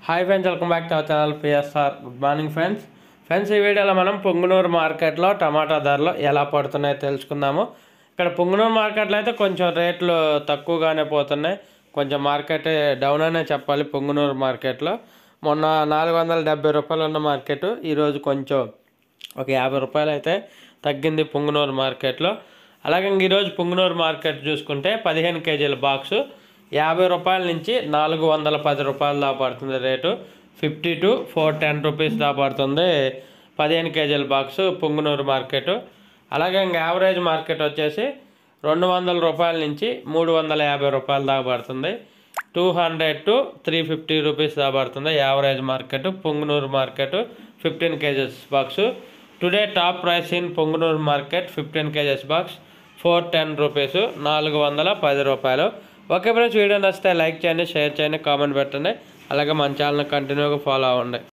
hi friends welcome back to our channel PSR good morning friends friends ఈ వీడియోలో మనం పొంగునూరు మార్కెట్లో టమాటా ధరలు ఎలా పడుతున్నాయో తెలుసుకుందాము ఇక్కడ పొంగునూరు మార్కెట్లో అయితే కొంచెం రేట్లు తక్కువగానే పోతున్నాయి కొంచెం మార్కెట్ డౌన్ అనే చెప్పాలి పొంగునూరు మార్కెట్లో మొన్న నాలుగు వందల డెబ్బై రూపాయలు ఉన్న మార్కెట్ ఈరోజు కొంచెం ఒక యాభై రూపాయలు అయితే తగ్గింది పుంగనూరు మార్కెట్లో అలాగే ఇంక ఈరోజు పుంగనూరు మార్కెట్ చూసుకుంటే పదిహేను కేజీల బాక్సు యాభై రూపాయల నుంచి నాలుగు వందల పది రూపాయలు దాకా పడుతుంది rate fifty to four ten rupees దాకా పడుతుంది పదిహేను కేజీల బాక్సు పుంగనూరు మార్కెట్ అలాగే ఇంక యావరేజ్ మార్కెట్ వచ్చేసి రెండు వందల రూపాయల నుంచి మూడు వందల యాభై రూపాయల దాకా పడుతుంది two hundred to three fifty rupees దాకా పడుతుంది average market Pongunuru market fifteen kgs box today top price in Pongunuru market fifteen kgs box four ten rupees నాలుగు వందల పది రూపాయలు ఓకే ఫ్రెండ్స్ వీడియో నచ్చితే లైక్ చేయండి షేర్ చేయండి కామెంట్ పెట్టండి అలాగే మన ఛానల్ కంటిన్యూగా ఫాలో అవ్వండి